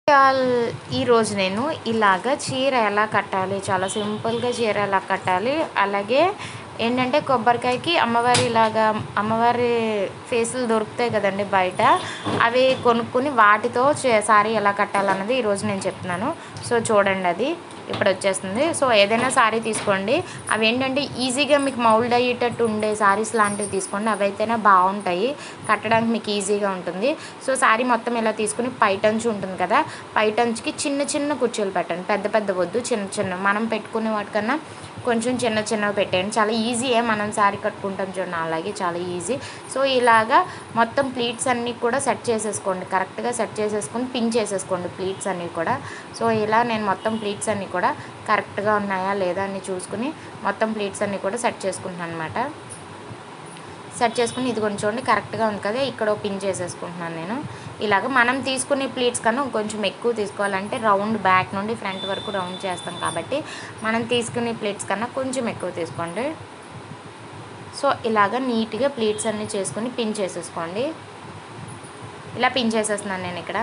all ఈరోజు నేను ఇలాగ చీర ఎలా కట్టాలి చాలా సింపుల్గా చీర ఎలా కట్టాలి అలాగే ఏంటంటే కొబ్బరికాయకి అమ్మవారి ఇలాగా అమ్మవారి ఫేసులు దొరుకుతాయి కదండి బయట అవి కొనుక్కొని వాటితో చే- సారీ ఎలా కట్టాలన్నది ఈరోజు నేను చెప్తున్నాను సో చూడండి అది ఇప్పుడు వచ్చేస్తుంది సో ఏదైనా సారీ తీసుకోండి అవి ఏంటంటే ఈజీగా మీకు మౌల్డ్ అయ్యేటట్టు ఉండే సారీస్ లాంటివి తీసుకోండి అవి అయితేనే బాగుంటాయి కట్టడానికి మీకు ఈజీగా ఉంటుంది సో సారీ మొత్తం ఇలా తీసుకుని పైటంచు ఉంటుంది కదా పైటంచుకి చిన్న చిన్న కుర్చీలు పెట్టండి పెద్ద పెద్ద వద్దు చిన్న చిన్న మనం పెట్టుకునే వాటికన్నా కొంచెం చిన్న చిన్నవి పెట్టేయండి చాలా ఈజీయే మనం శారీ కట్టుకుంటాం చూడండి అలాగే చాలా ఈజీ సో ఇలాగా మొత్తం ప్లీట్స్ అన్నీ కూడా సెట్ చేసేసుకోండి కరెక్ట్గా సెట్ చేసేసుకొని పిన్ చేసేసుకోండి ప్లీట్స్ అన్నీ కూడా సో ఇలా నేను మొత్తం ప్లీట్స్ అన్నీ కూడా కరెక్ట్గా ఉన్నాయా లేదా అని చూసుకుని మొత్తం ప్లీట్స్ అన్నీ కూడా సెట్ చేసుకుంటున్నాను అనమాట సెట్ చేసుకుని ఇది కొంచెం చూడండి కరెక్ట్గా ఉంది కదా ఇక్కడ ఓ పిన్ చేసేసుకుంటున్నాను నేను ఇలాగ మనం తీసుకునే ప్లీట్స్ కన్నా కొంచెం ఎక్కువ తీసుకోవాలంటే రౌండ్ బ్యాక్ నుండి ఫ్రంట్ వరకు రౌండ్ చేస్తాం కాబట్టి మనం తీసుకునే ప్లేట్స్ కన్నా కొంచెం ఎక్కువ తీసుకోండి సో ఇలాగ నీట్గా ప్లీట్స్ అన్నీ చేసుకుని పిన్ చేసేసుకోండి ఇలా పిన్ చేసేస్తున్నాను నేను ఇక్కడ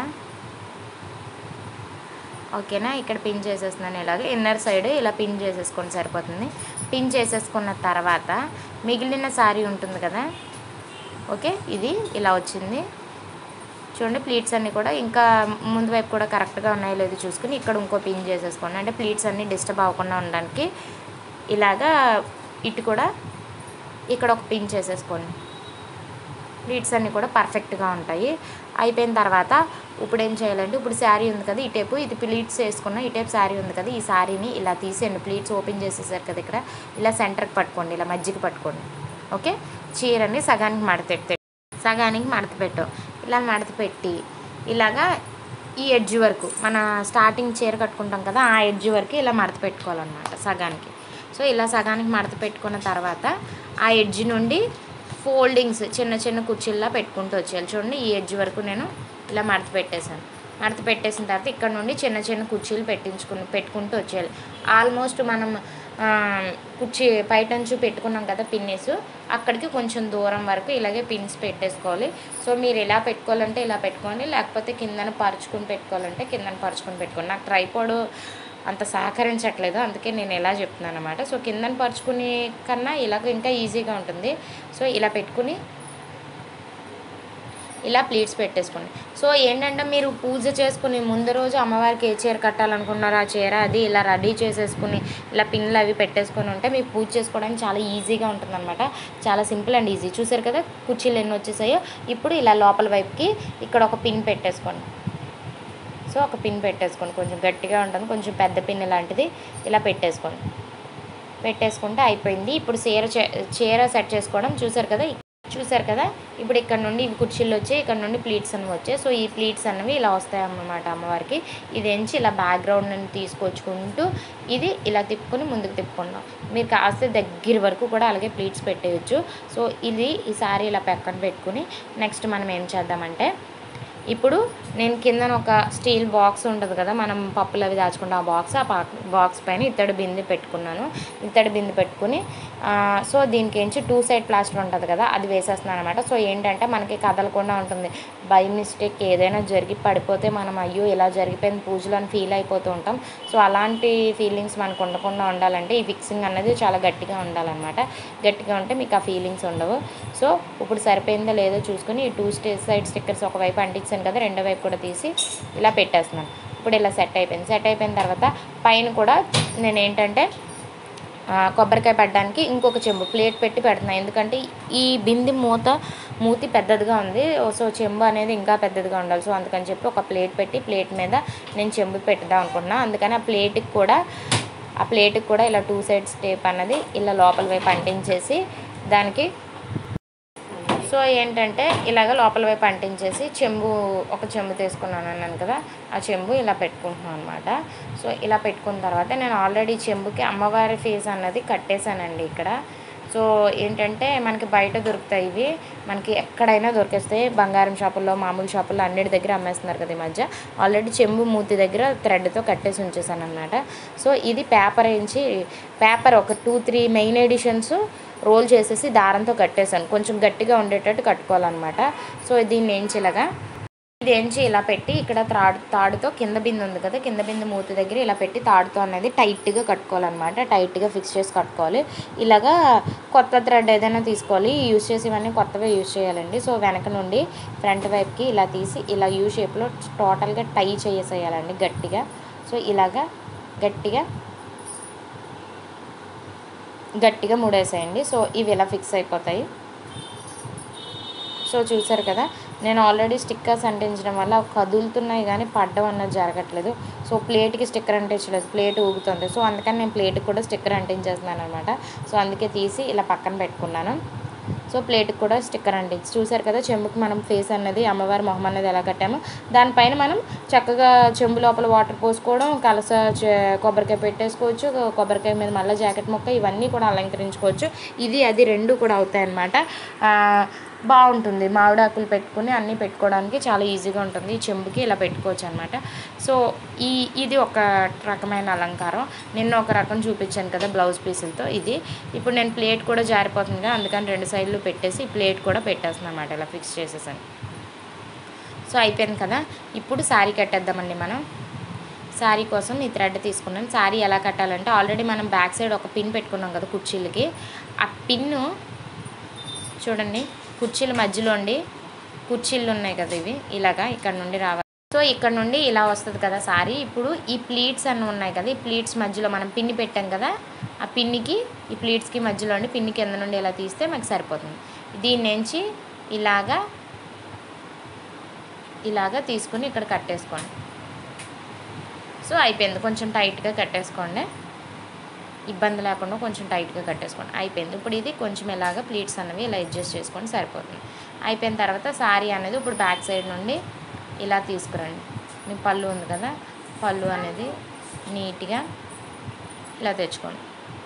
ఓకేనా ఇక్కడ పిన్ చేసేస్తున్నాను ఇలాగ ఇన్నర్ సైడ్ ఇలా పిన్ చేసేసుకోండి సరిపోతుంది పిన్ చేసేసుకున్న తర్వాత మిగిలిన శారీ ఉంటుంది కదా ఓకే ఇది ఇలా వచ్చింది చూడండి ప్లీట్స్ అన్నీ కూడా ఇంకా ముందు వైపు కూడా కరెక్ట్గా ఉన్నాయో లేదో చూసుకుని ఇక్కడ ఇంకో పిన్ చేసేసుకోండి అంటే ప్లీట్స్ అన్నీ డిస్టర్బ్ అవ్వకుండా ఉండడానికి ఇలాగా ఇటు కూడా ఇక్కడ ఒక పిన్ చేసేసుకోండి ప్లీట్స్ అన్నీ కూడా పర్ఫెక్ట్గా ఉంటాయి అయిపోయిన తర్వాత ఇప్పుడు ఏం చేయాలంటే ఇప్పుడు శారీ ఉంది కదా ఈ టైపు ఇది ప్లీట్స్ వేసుకున్న ఈ టైప్ శారీ ఉంది కదా ఈ శారీని ఇలా తీసేయండి ప్లీట్స్ ఓపెన్ చేసేసారు కదా ఇక్కడ ఇలా సెంటర్కి పట్టుకోండి ఇలా మధ్యకి పట్టుకోండి ఓకే చీరని సగానికి మడతెట్టి సగానికి మడత పెట్టు ఇలా మడత పెట్టి ఇలాగా ఈ ఎడ్జ్ వరకు మన స్టార్టింగ్ చీర కట్టుకుంటాం కదా ఆ ఎడ్జ్ వరకు ఇలా మడత పెట్టుకోవాలన్నమాట సగానికి సో ఇలా సగానికి మడత పెట్టుకున్న తర్వాత ఆ ఎడ్జ్ నుండి ఫోల్డింగ్స్ చిన్న చిన్న కుర్చీల్లా పెట్టుకుంటూ వచ్చేయాలి చూడండి ఈ ఎడ్జ్ వరకు నేను ఇలా మడత పెట్టేశాను మడత పెట్టేసిన తర్వాత ఇక్కడ నుండి చిన్న చిన్న కుర్చీలు పెట్టించుకుని పెట్టుకుంటూ వచ్చేయాలి ఆల్మోస్ట్ మనం ఆ, కుర్చీ పైటంచు పెట్టుకున్నాం కదా పిన్నిస్ అక్కడికి కొంచెం దూరం వరకు ఇలాగే పిన్స్ పెట్టేసుకోవాలి సో మీరు ఎలా పెట్టుకోవాలంటే ఇలా పెట్టుకోండి లేకపోతే కిందన పరుచుకుని పెట్టుకోవాలంటే కిందన పరుచుకుని పెట్టుకోండి నాకు ట్రైపాడ్ అంత సహకరించట్లేదు అందుకే నేను ఎలా చెప్తున్నాను అనమాట సో కిందన పరుచుకుని కన్నా ఇలాగ ఇంకా ఈజీగా ఉంటుంది సో ఇలా పెట్టుకుని ఇలా ప్లీట్స్ పెట్టేసుకోండి సో ఏంటంటే మీరు పూజ చేసుకుని ముందు రోజు అమ్మవారికి ఏ చీర కట్టాలనుకున్నారో ఆ చీర అది ఇలా రెడీ చేసేసుకుని ఇలా పిన్లు అవి పెట్టేసుకొని ఉంటే మీకు పూజ చేసుకోవడానికి చాలా ఈజీగా ఉంటుందన్నమాట చాలా సింపుల్ అండ్ ఈజీ చూసారు కదా కుర్చీలు ఎన్ని వచ్చేసాయో ఇప్పుడు ఇలా లోపల వైపుకి ఇక్కడ ఒక పిన్ పెట్టేసుకోండి సో ఒక పిన్ పెట్టేసుకోండి కొంచెం గట్టిగా ఉంటుంది కొంచెం పెద్ద పిన్ లాంటిది ఇలా పెట్టేసుకోండి పెట్టేసుకుంటే అయిపోయింది ఇప్పుడు చీర చే- చీర సెట్ చేసుకోవడం చూసారు కదా చూసారు కదా ఇప్పుడు ఇక్కడ నుండి ఇవి కుర్చీలు వచ్చాయి ఇక్కడ నుండి ప్లీట్స్ అనేవి వచ్చాయి సో ఈ ప్లీట్స్ అనేవి ఇలా వస్తాయి అన్నమాట అమ్మవారికి ఇది ఎంచి ఇలా బ్యాక్గ్రౌండ్ నుండి తీసుకొచ్చుకుంటూ ఇది ఇలా తిప్పుకొని ముందుకు తిప్పుకున్నాం మీరు కాస్త దగ్గర వరకు కూడా అలాగే ప్లీట్స్ పెట్టేయచ్చు సో ఇది ఈ సారీ ఇలా పక్కన పెట్టుకుని నెక్స్ట్ మనం ఏం చేద్దామంటే ఇప్పుడు నేను కిందన ఒక స్టీల్ బాక్స్ ఉంటుంది కదా మనం పప్పులు అవి దాచుకుంటాం ఆ బాక్స్ ఆ బాక్స్ పైన ఇత్తడి బిందె పెట్టుకున్నాను ఇత్తడి బిందె పెట్టుకుని ఆ, సో దీనికి ఏంచి టూ సైడ్ ప్లాస్టర్ ఉంటుంది కదా అది వేసేస్తున్నాను అనమాట సో ఏంటంటే మనకి కదలకుండా ఉంటుంది బై మిస్టేక్ ఏదైనా జరిగి పడిపోతే మనం అయ్యో ఇలా జరిగిపోయింది పూజలు అని ఫీల్ అయిపోతూ ఉంటాం సో అలాంటి ఫీలింగ్స్ మనకు ఉండకుండా ఉండాలంటే ఈ ఫిక్సింగ్ అనేది చాలా గట్టిగా ఉండాలన్నమాట గట్టిగా ఉంటే మీకు ఆ ఫీలింగ్స్ ఉండవు సో ఇప్పుడు సరిపోయిందో లేదో చూసుకొని ఈ టూ స్టే సైడ్ స్టిక్కర్స్ ఒకవైపు అంటించాను కదా రెండో వైపు కూడా తీసి ఇలా పెట్టేస్తున్నాను ఇప్పుడు ఇలా సెట్ అయిపోయింది సెట్ అయిపోయిన తర్వాత పైన కూడా నేను ఏంటంటే ఆ, కొబ్బరికాయ పెట్టడానికి ఇంకొక చెంబు ప్లేట్ పెట్టి పెడుతున్నాను ఎందుకంటే ఈ బింది మూత మూతి పెద్దదిగా ఉంది సో చెంబు అనేది ఇంకా పెద్దదిగా ఉండాలి సో అందుకని చెప్పి ఒక ప్లేట్ పెట్టి ప్లేట్ మీద నేను చెంబు పెట్టుదాం అనుకున్నా అందుకని ఆ ప్లేట్కి కూడా ఆ ప్లేట్కి కూడా ఇలా టూ సైడ్స్ టేప్ అన్నది ఇలా లోపల వైపు అంటించేసి దానికి సో ఏంటంటే ఇలాగ లోపల వైపు అంటించేసి చెంబు ఒక చెంబు తీసుకున్నాను అన్నాను కదా ఆ చెంబు ఇలా పెట్టుకుంటున్నాను అనమాట సో ఇలా పెట్టుకున్న తర్వాత నేను ఆల్రెడీ చెంబుకి అమ్మవారి ఫేస్ అన్నది కట్టేశానండి ఇక్కడ సో ఏంటంటే మనకి బయట దొరుకుతాయి ఇవి మనకి ఎక్కడైనా దొరికేస్తాయి బంగారం షాపుల్లో మామూలు షాపుల్లో అన్నిటి దగ్గర అమ్మేస్తున్నారు కదా ఈ మధ్య ఆల్రెడీ చెంబు మూతి దగ్గర థ్రెడ్తో కట్టేసి ఉంచేసాను అనమాట సో ఇది పేపర్ వేయించి పేపర్ ఒక two three main editions roll చేసేసి దారంతో కట్టేశాను కొంచెం గట్టిగా ఉండేటట్టు కట్టుకోవాలన్నమాట సో దీన్ని ఏంచిలాగా ఇదేంచి ఇలా పెట్టి ఇక్కడ తాడు తాడుతో కింద బిందు ఉంది కదా కింద బిందు మూతి దగ్గర ఇలా పెట్టి తాడుతో అనేది టైట్గా కట్టుకోవాలన్నమాట టైట్గా ఫిక్స్ చేసి కట్టుకోవాలి ఇలాగా కొత్త థ్రెడ్ ఏదైనా తీసుకోవాలి యూస్ చేసి ఇవన్నీ కొత్తవే యూస్ చేయాలండి సో వెనక నుండి ఫ్రంట్ వైపుకి ఇలా తీసి ఇలా యూ షేప్లో టోటల్గా టై చేసేయాలండి గట్టిగా సో ఇలాగా గట్టిగా గట్టిగా ముడేసేయండి సో ఇవి ఇలా ఫిక్స్ అయిపోతాయి సో చూసారు కదా నేను ఆల్రెడీ స్టిక్కర్స్ అంటించడం వల్ల అవి కదులుతున్నాయి కానీ పడ్డం అన్నది జరగట్లేదు సో ప్లేట్కి స్టిక్కర్ అంటించలేదు ప్లేట్ ఊగుతుంది సో అందుకని నేను ప్లేట్కి కూడా స్టిక్కర్ అంటించేస్తున్నాను అనమాట సో అందుకే తీసి ఇలా పక్కన పెట్టుకున్నాను సో ప్లేట్కి కూడా స్టిక్కర్ అంటించి చూసారు కదా చెంబుకి మనం ఫేస్ అన్నది అమ్మవారి మొహం అనేది ఎలా కట్టామో దానిపైన మనం చక్కగా చెంబు లోపల వాటర్ పోసుకోవడం కలస చే- కొబ్బరికాయ పెట్టేసుకోవచ్చు కొబ్బరికాయ మీద మళ్ళీ జాకెట్ ముక్క ఇవన్నీ కూడా అలంకరించుకోవచ్చు ఇది అది రెండు కూడా అవుతాయి అన్నమాట ఆ, బాగుంటుంది మామిడాకులు పెట్టుకుని అన్నీ పెట్టుకోవడానికి చాలా ఈజీగా ఉంటుంది ఈ చెంబుకి ఇలా పెట్టుకోవచ్చు అనమాట సో ఈ ఇది ఒక రకమైన అలంకారం నిన్న ఒక రకం చూపించాను కదా బ్లౌజ్ పీసులతో ఇది ఇప్పుడు నేను ప్లేట్ కూడా జారిపోతుంది కదా అందుకని రెండు సైడ్లు పెట్టేసి ప్లేట్ కూడా పెట్టేస్తాను అనమాట ఇలా ఫిక్స్ చేసేసాను సో అయిపోయింది కదా ఇప్పుడు శారీ కట్టేద్దామండి మనం శారీ కోసం ఈ థ్రెడ్ తీసుకున్నాను శారీ ఎలా కట్టాలంటే ఆల్రెడీ మనం బ్యాక్ సైడ్ ఒక పిన్ పెట్టుకున్నాం కదా కుర్చీలకి ఆ పిన్ను చూడండి కుర్చీల మధ్యలో ఉండి కుర్చీలు ఉన్నాయి కదా ఇవి ఇలాగా ఇక్కడ నుండి రావాలి సో ఇక్కడ నుండి ఇలా వస్తుంది కదా సారీ ఇప్పుడు ఈ ప్లీట్స్ అన్నీ ఉన్నాయి కదా ఈ ప్లీట్స్ మధ్యలో మనం పిన్ని పెట్టాం కదా ఆ పిన్నికి ఈ ప్లీట్స్కి మధ్యలో ఉండి పిన్ని కింద నుండి ఇలా తీస్తే మనకి సరిపోతుంది దీని నుంచి ఇలాగా ఇలాగా తీసుకుని ఇక్కడ కట్టేసుకోండి సో అయిపోయింది కొంచెం టైట్గా కట్టేసుకోండి ఇబ్బంది లేకుండా కొంచెం టైట్గా కట్టేసుకోండి అయిపోయింది ఇప్పుడు ఇది కొంచెం ఇలాగ ప్లీట్స్ అనేవి ఇలా అడ్జస్ట్ చేసుకొని సరిపోతుంది అయిపోయిన తర్వాత శారీ అనేది ఇప్పుడు బ్యాక్ సైడ్ నుండి ఇలా తీసుకురండి మీ పళ్ళు ఉంది కదా పళ్ళు అనేది నీట్గా ఇలా తెచ్చుకోండి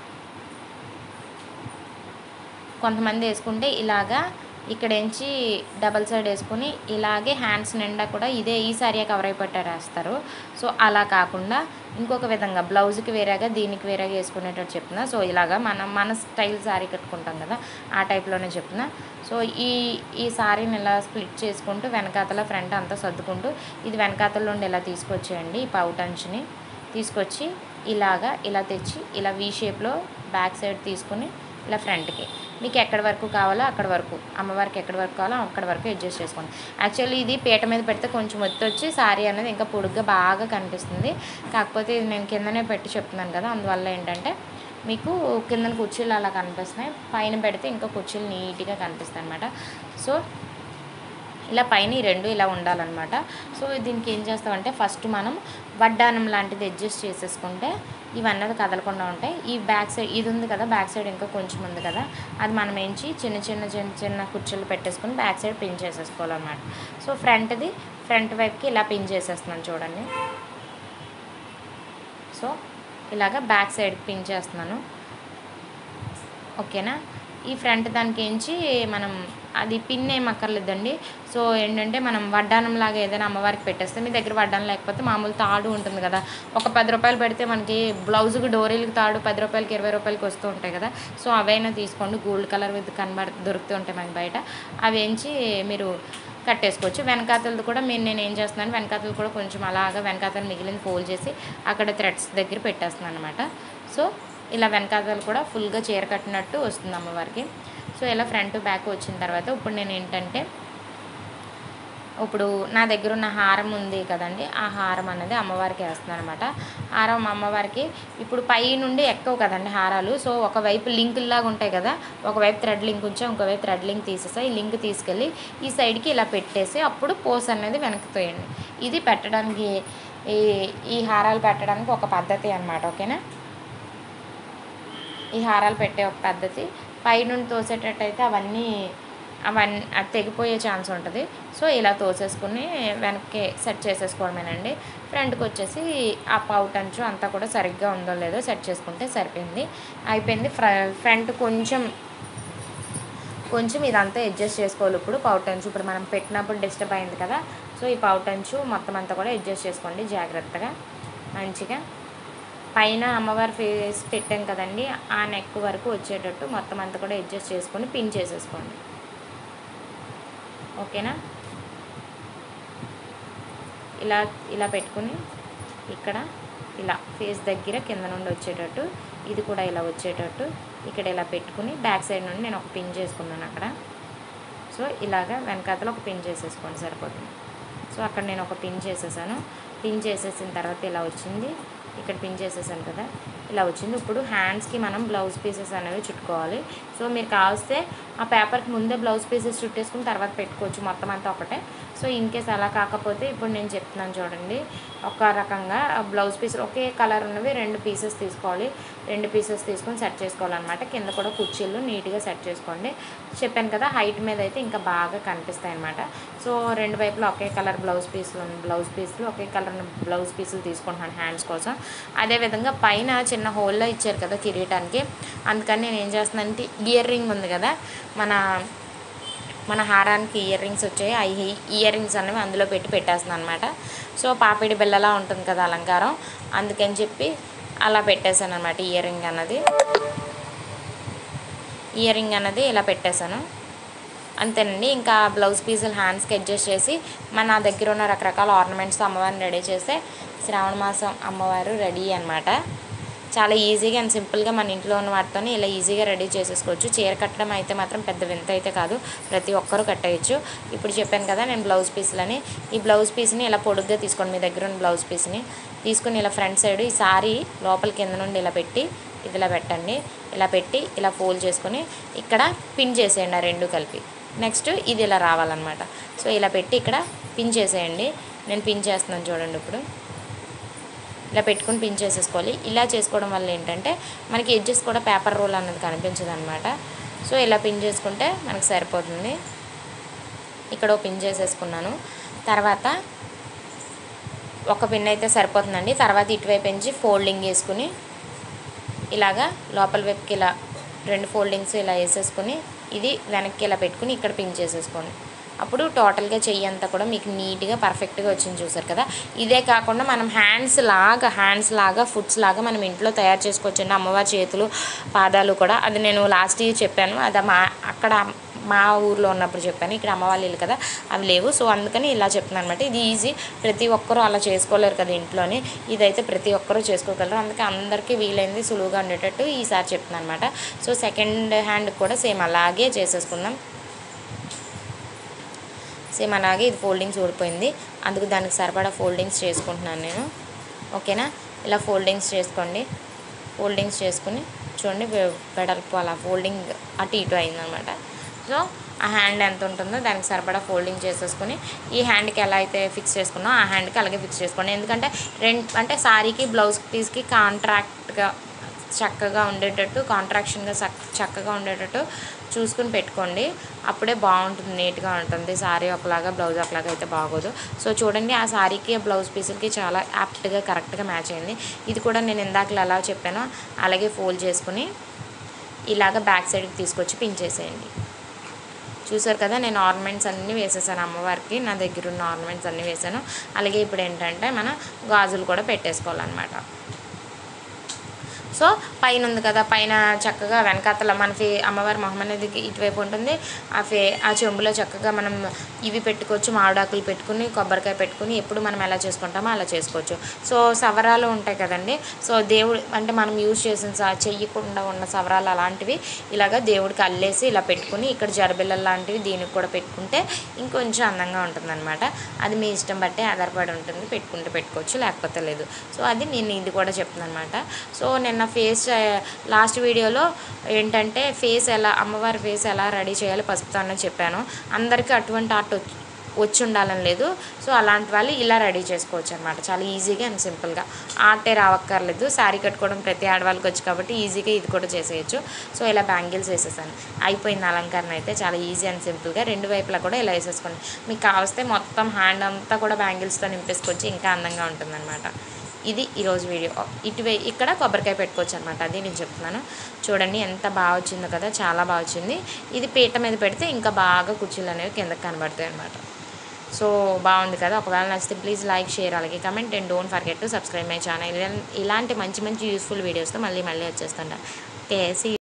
కొంతమంది వేసుకుంటే ఇలాగా ఇక్కడ నుంచి డబల్ సైడ్ వేసుకుని ఇలాగే హ్యాండ్స్ నిండా కూడా ఇదే ఈ సారీ కవర్ అయిపోయారు వేస్తారు సో అలా కాకుండా ఇంకొక విధంగా బ్లౌజ్కి వేరేగా దీనికి వేరేగా వేసుకునేటట్టు చెప్తున్నా సో ఇలాగా మనం మన స్టైల్ శారీ కట్టుకుంటాం కదా ఆ టైప్లోనే చెప్తున్నా సో ఈ ఈ శారీని ఇలా స్ప్లిట్ చేసుకుంటూ వెనకాతల ఫ్రంట్ అంతా సర్దుకుంటూ ఇది వెనకాతల నుండి ఇలా తీసుకొచ్చేయండి ఈ పౌట్ అంచుని తీసుకొచ్చి ఇలాగా ఇలా తెచ్చి ఇలా వీ షేప్లో బ్యాక్ సైడ్ తీసుకుని ఇలా ఫ్రంట్కి మీకు ఎక్కడి వరకు కావాలో అక్కడ వరకు అమ్మవారికి ఎక్కడి వరకు కావాలో అక్కడ వరకు అడ్జస్ట్ చేసుకోండి యాక్చువల్లీ ఇది పీట మీద పెడితే కొంచెం ఒత్తి వచ్చి సారీ అనేది ఇంకా పొడుగ్గా బాగా కనిపిస్తుంది కాకపోతే ఇది నేను కిందనే పెట్టి చెప్తున్నాను కదా అందువల్ల ఏంటంటే మీకు కిందన కుర్చీలు అలా కనిపిస్తున్నాయి పైన పెడితే ఇంకా కుర్చీలు నీట్గా కనిపిస్తాయి అనమాట సో ఇలా పైన ఈ రెండు ఇలా ఉండాలన్నమాట సో దీనికి ఏం చేస్తామంటే ఫస్ట్ మనం వడ్డానం లాంటిది అడ్జస్ట్ చేసేసుకుంటే ఇవన్నీ కదలకుండా ఉంటాయి ఈ బ్యాక్ సైడ్ ఇది ఉంది కదా బ్యాక్ సైడ్ ఇంకా కొంచెం ఉంది కదా అది మనం ఏంచి చిన్న చిన్న చిన్న చిన్న కుర్చీలు పెట్టేసుకుని బ్యాక్ సైడ్ పిన్ చేసేసుకోవాలన్నమాట సో ఫ్రంట్ది ఫ్రంట్ వైపుకి ఇలా పిన్ చేసేస్తున్నాను చూడండి సో ఇలాగ బ్యాక్ సైడ్ పిన్ చేస్తున్నాను ఓకేనా ఈ ఫ్రంట్ దానికి ఏంచి మనం అది పిన్ ఏం అక్కర్లేదండి సో ఏంటంటే మనం వడ్డానం లాగా ఏదైనా అమ్మవారికి పెట్టేస్తే మీ దగ్గర వడ్డానం లేకపోతే మామూలు తాడు ఉంటుంది కదా ఒక పది రూపాయలు పెడితే మనకి బ్లౌజ్కి డోరీలకి తాడు పది రూపాయలకి ఇరవై రూపాయలకి వస్తూ ఉంటాయి కదా సో అవైనా తీసుకోండి గోల్డ్ కలర్ విత్ కనబడ దొరుకుతూ ఉంటాయి మనకి బయట అవి ఏంచి మీరు కట్టేసుకోవచ్చు వెనకాతలది కూడా మీరు నేను ఏం చేస్తున్నాను వెనకాతలు కూడా కొంచెం అలాగా వెనకాతలు మిగిలిన ఫోల్డ్ చేసి అక్కడ థ్రెడ్స్ దగ్గర పెట్టేస్తున్నాను అనమాట సో ఇలా వెనకాతలు కూడా ఫుల్గా చీర కట్టినట్టు వస్తుంది అమ్మవారికి సో ఇలా ఫ్రంట్ బ్యాక్ వచ్చిన తర్వాత ఇప్పుడు నేను ఏంటంటే ఇప్పుడు నా దగ్గర ఉన్న హారం ఉంది కదండి ఆ హారం అనేది అమ్మవారికి వేస్తున్నాను అనమాట హారం అమ్మవారికి ఇప్పుడు పై నుండి ఎక్కువ కదండి హారాలు సో ఒకవైపు లింకుల్లాగా ఉంటాయి కదా ఒకవైపు థ్రెడ్ లింక్ ఉంచా ఇంకోవైపు థ్రెడ్ లింక్ తీసేసా ఈ లింక్ తీసుకెళ్ళి ఈ సైడ్కి ఇలా పెట్టేసి అప్పుడు పోస్ అనేది వెనక్కి తోయండి ఇది పెట్టడానికి ఈ ఈ హారాలు పెట్టడానికి ఒక పద్ధతి అనమాట ఓకేనా ఈ హారాలు పెట్టే ఒక పద్ధతి పైనుండి తోసేటట్టయితే అవన్నీ అవన్నీ అది తెగిపోయే ఛాన్స్ ఉంటుంది సో ఇలా తోసేసుకుని వెనక్కి సెట్ చేసేసుకోవడమేనండి ఫ్రంట్కి వచ్చేసి ఆ పౌట్ అంచు అంతా కూడా సరిగ్గా ఉందో లేదో సెట్ చేసుకుంటే సరిపోయింది అయిపోయింది ఫ్ర ఫ్రంట్ కొంచెం కొంచెం ఇదంతా అడ్జస్ట్ చేసుకోవాలి ఇప్పుడు పౌట్ అంచు ఇప్పుడు మనం పెట్టినప్పుడు డిస్టర్బ్ అయింది కదా సో ఈ పౌట్ అంచు మొత్తం అంతా కూడా అడ్జస్ట్ చేసుకోండి జాగ్రత్తగా మంచిగా పైన అమ్మవారి ఫేస్ పెట్టాం కదండి ఆ నెక్ వరకు వచ్చేటట్టు మొత్తం అంతా కూడా అడ్జస్ట్ చేసుకొని పిన్ చేసేసుకోండి ఓకేనా ఇలా ఇలా పెట్టుకుని ఇక్కడ ఇలా ఫేస్ దగ్గర కింద నుండి వచ్చేటట్టు ఇది కూడా ఇలా వచ్చేటట్టు ఇక్కడ ఇలా పెట్టుకుని బ్యాక్ సైడ్ నుండి నేను ఒక పిన్ చేసుకున్నాను అక్కడ సో ఇలాగా వెనకాతలో ఒక పిన్ చేసేసుకోండి సరిపోతుంది సో అక్కడ నేను ఒక పిన్ చేసేసాను పిన్ చేసేసిన తర్వాత ఇలా వచ్చింది ఇక్కడ పిన్ చేసేసాను కదా ఇలా వచ్చింది ఇప్పుడు హ్యాండ్స్కి మనం బ్లౌజ్ పీసెస్ అనేవి చుట్టుకోవాలి సో మీరు కావస్తే ఆ పేపర్కి ముందే బ్లౌజ్ పీసెస్ చుట్టేసుకుని తర్వాత పెట్టుకోవచ్చు మొత్తం అంతా ఒకటే సో ఇన్ కేస్ అలా కాకపోతే ఇప్పుడు నేను చెప్తున్నాను చూడండి ఒక రకంగా బ్లౌజ్ పీసులు ఒకే కలర్ ఉన్నవి రెండు పీసెస్ తీసుకోవాలి రెండు పీసెస్ తీసుకొని సెట్ చేసుకోవాలన్నమాట కింద కూడా కుర్చీలు నీట్గా సెట్ చేసుకోండి చెప్పాను కదా హైట్ మీద అయితే ఇంకా బాగా కనిపిస్తాయి అనమాట సో రెండు వైపులా ఒకే కలర్ బ్లౌజ్ పీసులు బ్లౌజ్ పీసులు ఒకే కలర్ బ్లౌజ్ పీసులు తీసుకుంటున్నాను హ్యాండ్స్ కోసం అదేవిధంగా పైన చిన్న హోల్లో ఇచ్చారు కదా కిరీటానికి అందుకని నేను ఏం చేస్తున్నానంటే ఇయర్ రింగ్ ఉంది కదా మన మన హారానికి ఇయర్ రింగ్స్ వచ్చాయి ఆ ఇయర్ రింగ్స్ అనేవి అందులో పెట్టి పెట్టేస్తున్నాను అనమాట సో పాపిడి బిల్లలా ఉంటుంది కదా అలంకారం అందుకని చెప్పి అలా పెట్టేశాను అనమాట ఇయర్ రింగ్ అన్నది ఇయర్ రింగ్ అన్నది ఇలా పెట్టేశాను అంతేనండి ఇంకా బ్లౌజ్ పీసులు హ్యాండ్స్కి అడ్జస్ట్ చేసి మన దగ్గర ఉన్న రకరకాల ఆర్నమెంట్స్ అమ్మవారిని రెడీ చేస్తే శ్రావణ మాసం అమ్మవారు రెడీ అనమాట చాలా ఈజీగా అండ్ సింపుల్గా మన ఇంట్లో ఉన్న వాటితో ఇలా ఈజీగా రెడీ చేసేసుకోవచ్చు చీర కట్టడం అయితే మాత్రం పెద్ద వింత అయితే కాదు ప్రతి ఒక్కరూ కట్టేయచ్చు ఇప్పుడు చెప్పాను కదా నేను బ్లౌజ్ పీసులని ఈ బ్లౌజ్ పీస్ని ఇలా పొడుగ్గా తీసుకోండి మీ దగ్గర ఉన్న బ్లౌజ్ పీస్ని తీసుకుని ఇలా ఫ్రంట్ సైడ్ ఈ సారీ లోపల కింద నుండి ఇలా పెట్టి ఇది ఇలా పెట్టండి ఇలా పెట్టి ఇలా ఫోల్డ్ చేసుకొని ఇక్కడ పిన్ చేసేయండి ఆ రెండు కలిపి నెక్స్ట్ ఇది ఇలా రావాలన్నమాట సో ఇలా పెట్టి ఇక్కడ పిన్ చేసేయండి నేను పిన్ చేస్తున్నాను చూడండి ఇప్పుడు ఇలా పెట్టుకుని పిన్ చేసేసుకోవాలి ఇలా చేసుకోవడం వల్ల ఏంటంటే మనకి ఎడ్జెస్ కూడా పేపర్ రోల్ అన్నది కనిపించదు అనమాట సో ఇలా పిన్ చేసుకుంటే మనకు సరిపోతుంది ఇక్కడ ఓ పిన్ చేసేసుకున్నాను తర్వాత ఒక పిన్ అయితే సరిపోతుందండి తర్వాత ఇటువైపు పెంచి ఫోల్డింగ్ వేసుకుని ఇలాగా లోపల వైపుకి ఇలా రెండు ఫోల్డింగ్స్ ఇలా వేసేసుకుని ఇది వెనక్కి ఇలా పెట్టుకుని ఇక్కడ పిన్ చేసేసుకోండి అప్పుడు టోటల్గా చెయ్యి అంతా కూడా మీకు నీట్గా పర్ఫెక్ట్గా వచ్చింది చూసారు కదా ఇదే కాకుండా మనం హ్యాండ్స్ లాగా హ్యాండ్స్ లాగా ఫుడ్స్ లాగా మనం ఇంట్లో తయారు చేసుకోవచ్చండి అమ్మవారి చేతులు పాదాలు కూడా అది నేను లాస్ట్ ఇయర్ చెప్పాను అది మా అక్కడ మా ఊర్లో ఉన్నప్పుడు చెప్పాను ఇక్కడ అమ్మ వాళ్ళు ఇల్లు కదా అవి లేవు సో అందుకని ఇలా చెప్తున్నాను అనమాట ఇది ఈజీ ప్రతి ఒక్కరూ అలా చేసుకోలేరు కదా ఇంట్లోనే ఇదైతే ప్రతి ఒక్కరూ చేసుకోగలరు అందుకే అందరికీ వీలైంది సులువుగా ఉండేటట్టు ఈసారి చెప్తున్నాను అనమాట సో సెకండ్ హ్యాండ్ కూడా సేమ్ అలాగే చేసేసుకుందాం సేమ్ అలాగే ఇది ఫోల్డింగ్స్ ఊడిపోయింది అందుకు దానికి సరిపడా ఫోల్డింగ్స్ చేసుకుంటున్నాను నేను ఓకేనా ఇలా ఫోల్డింగ్స్ చేసుకోండి ఫోల్డింగ్స్ చేసుకుని చూడండి వె- వెడల్పు అలా ఫోల్డింగ్ అటు ఇటు అయిందనమాట సో ఆ హ్యాండ్ ఎంత ఉంటుందో దానికి సరిపడా ఫోల్డింగ్ చేసేసుకుని ఈ హ్యాండ్కి ఎలా అయితే ఫిక్స్ చేసుకున్నామో ఆ హ్యాండ్కి అలాగే ఫిక్స్ చేసుకోండి ఎందుకంటే రెండు అంటే శారీకి బ్లౌజ్ పీస్కి కాంట్రాక్ట్గా చక్కగా ఉండేటట్టు కాంట్రాక్షన్గా చక్ చక్కగా ఉండేటట్టు చూసుకుని పెట్టుకోండి అప్పుడే బాగుంటుంది నీట్గా ఉంటుంది శారీ ఒకలాగా బ్లౌజ్ ఒకలాగా అయితే బాగోదు సో చూడండి ఆ శారీకి బ్లౌజ్ పీసులకి చాలా యాప్ట్గా కరెక్ట్గా మ్యాచ్ అయింది ఇది కూడా నేను ఇందాక ఎలా చెప్పానో అలాగే ఫోల్డ్ చేసుకుని ఇలాగ బ్యాక్ సైడ్కి తీసుకొచ్చి పిన్ చేసేయండి చూసారు కదా నేను ఆర్నమెంట్స్ అన్నీ వేసేసాను అమ్మవారికి నా దగ్గర ఉన్న ఆర్నమెంట్స్ అన్నీ వేసాను అలాగే ఇప్పుడు ఏంటంటే మన గాజులు కూడా పెట్టేసుకోవాలన్నమాట సో పైన ఉంది కదా పైన చక్కగా వెనకాతల మన ఫే అమ్మవారి మొహం అనేది ఇటువైపు ఉంటుంది ఆ ఫే ఆ చెంబులో చక్కగా మనం ఇవి పెట్టుకోవచ్చు మామిడాకులు పెట్టుకుని కొబ్బరికాయ పెట్టుకుని ఎప్పుడు మనం ఎలా చేసుకుంటామో అలా చేసుకోవచ్చు సో సవరాలు ఉంటాయి కదండి సో దేవుడు అంటే మనం యూజ్ చేసిన స- చెయ్యకుండా ఉన్న సవరాలు అలాంటివి ఇలాగ దేవుడికి అల్లేసి ఇలా పెట్టుకుని ఇక్కడ జరబిల్లలు లాంటివి దీనికి కూడా పెట్టుకుంటే ఇంకొంచెం అందంగా ఉంటుందన్నమాట అది మీ ఇష్టం బట్టి ఆధారపడి ఉంటుంది పెట్టుకుంటే పెట్టుకోవచ్చు లేకపోతే లేదు సో అది నేను ఇది కూడా చెప్తున్నాను అనమాట సో నిన్న ఫేస్ లాస్ట్ వీడియోలో ఏంటంటే ఫేస్ ఎలా అమ్మవారి ఫేస్ ఎలా రెడీ చేయాలి పసుపుతో అన్నది చెప్పాను అందరికీ అటువంటి ఆర్ట్ వచ్చి వచ్చి ఉండాలని లేదు సో అలాంటి వాళ్ళు ఇలా రెడీ చేసుకోవచ్చు అనమాట చాలా ఈజీగా అండ్ సింపుల్గా ఆర్టే రావక్కర్లేదు శారీ కట్టుకోవడం ప్రతి ఆడవాళ్ళకి వచ్చి కాబట్టి ఈజీగా ఇది కూడా చేసేయచ్చు సో ఇలా బ్యాంగిల్స్ వేసేసాను అయిపోయింది అలంకరణ అయితే చాలా ఈజీ అండ్ సింపుల్గా రెండు వైపులా కూడా ఇలా వేసేసుకోండి మీకు కావస్తే మొత్తం హ్యాండ్ అంతా కూడా బ్యాంగిల్స్తో నింపేసుకొచ్చి ఇంకా అందంగా ఉంటుందన్నమాట ఇది ఈరోజు వీడియో ఇటువై ఇక్కడ కొబ్బరికాయ పెట్టుకోవచ్చు అనమాట అది నేను చెప్తున్నాను చూడండి ఎంత బాగా వచ్చిందో కదా చాలా బాగా వచ్చింది ఇది పీట మీద పెడితే ఇంకా బాగా కుర్చీలు అనేవి కిందకి కనబడతాయి అనమాట సో బాగుంది కదా ఒకవేళ నచ్చితే ప్లీజ్ లైక్ షేర్ అలాగే comment and don't forget to subscribe my channel ఇలాంటి మంచి మంచి యూస్ఫుల్ వీడియోస్తో మళ్ళీ మళ్ళీ వచ్చేస్తుంటా ఓకే